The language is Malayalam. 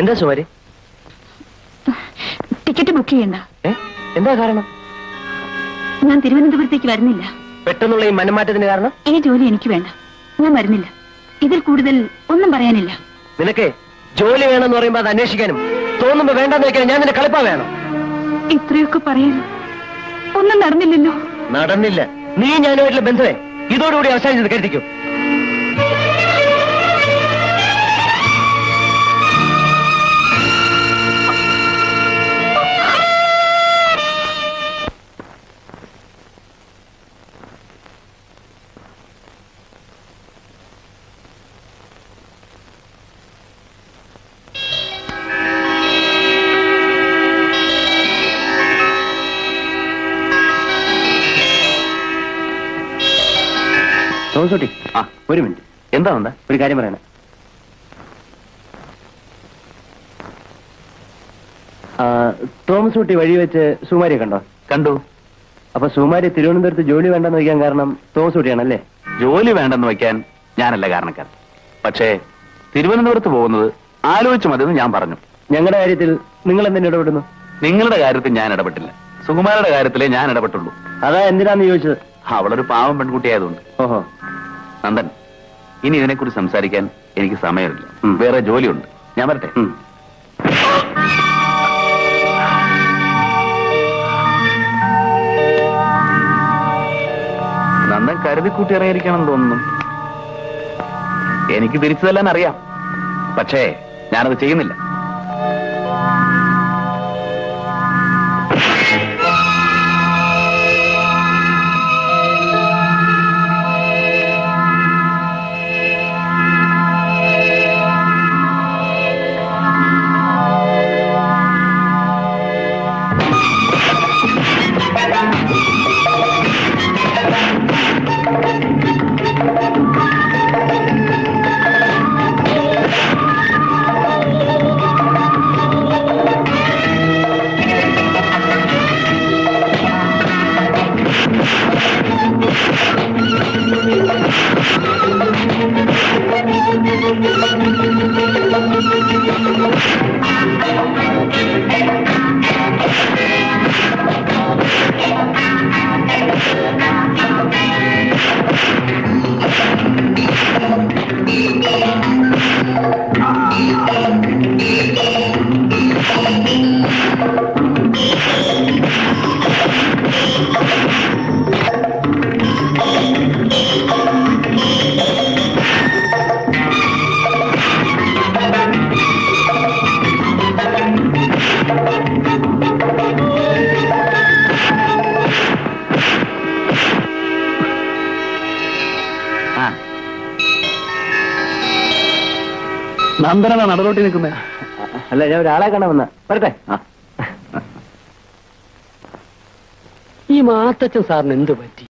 എന്താ സുമാരി ടിക്കറ്റ് ബുക്ക് ചെയ്യണ്ട ഏ എന്താ കാരണം ഞാൻ തിരുവനന്തപുരത്തേക്ക് വരുന്നില്ല പെട്ടെന്നുള്ള ഈ മനംമാറ്റത്തിന് കാരണം ഈ ജോലി എനിക്ക് വേണ്ട ഞാൻ വരുന്നില്ല ഇതിൽ കൂടുതൽ ഒന്നും പറയാനില്ല നിനക്ക് ജോലി വേണമെന്ന് പറയുമ്പോ അത് അന്വേഷിക്കാനും തോന്നുമ്പോ വേണ്ടെന്ന് വെക്കാൻ ഞാൻ നിന്റെ കളിപ്പാ വേണം ഇത്രയൊക്കെ പറയാൻ ഒന്നും നടന്നില്ലല്ലോ നടന്നില്ല നീ ഞാനുമായിട്ടുള്ള ബന്ധമേ ഇതോടുകൂടി അവസാനിച്ചത് കരുതിക്കും തോമസോട്ടി ആ ഒരു മിനിറ്റ് എന്താ എന്താ ഒരു കാര്യം പറയണേ ആ, തോമസ് കുട്ടി വഴി വെച്ച് സുമാരിയെ കണ്ടോ കണ്ടു അപ്പൊ സുമാരി തിരുവനന്തപുരത്ത് ജോലി വേണ്ടെന്ന് വയ്ക്കാൻ കാരണം തോമസ് കുട്ടിയാണല്ലേ ജോലി വേണ്ടെന്ന് വെക്കാൻ ഞാനല്ല കാരണക്കാരൻ പക്ഷേ തിരുവനന്തപുരത്ത് പോകുന്നത് ആലോചിച്ച് മതിയെന്ന് ഞാൻ പറഞ്ഞു ഞങ്ങളുടെ കാര്യത്തിൽ നിങ്ങൾ എന്തിനു ഇടപെടുന്നു നിങ്ങളുടെ കാര്യത്തിൽ ഞാൻ ഇടപെട്ടില്ല സുകുമാരയുടെ കാര്യത്തിലേ ഞാൻ ഇടപെട്ടുള്ളൂ അതാ എന്തിനാന്ന് ചോദിച്ചത് അവളൊരു പാവം പെൺകുട്ടിയായതുകൊണ്ട് ഓഹോ നന്ദൻ ഇനി ഇതിനെക്കുറിച്ച് സംസാരിക്കാൻ എനിക്ക് സമയമില്ല ഉം. വേറെ ജോലിയുണ്ട് ഞാൻ വരട്ടെ ഉം. നന്ദൻ കരുതിക്കൂട്ടി ഇറങ്ങിയിരിക്കണം തോന്നുന്നു എനിക്ക് തിരിച്ചു തല്ലാൻ അറിയാം പക്ഷേ ഞാനത് ചെയ്യുന്നില്ല ആ നന്ദനാണ് നടലോട്ടി നിൽക്കുന്നത് അല്ല ഞാൻ ഒരാളെ കാണാൻ വന്ന വരട്ടെ ആ ഈ മാത്തച്ഛൻ സാറിന് എന്ത് പറ്റി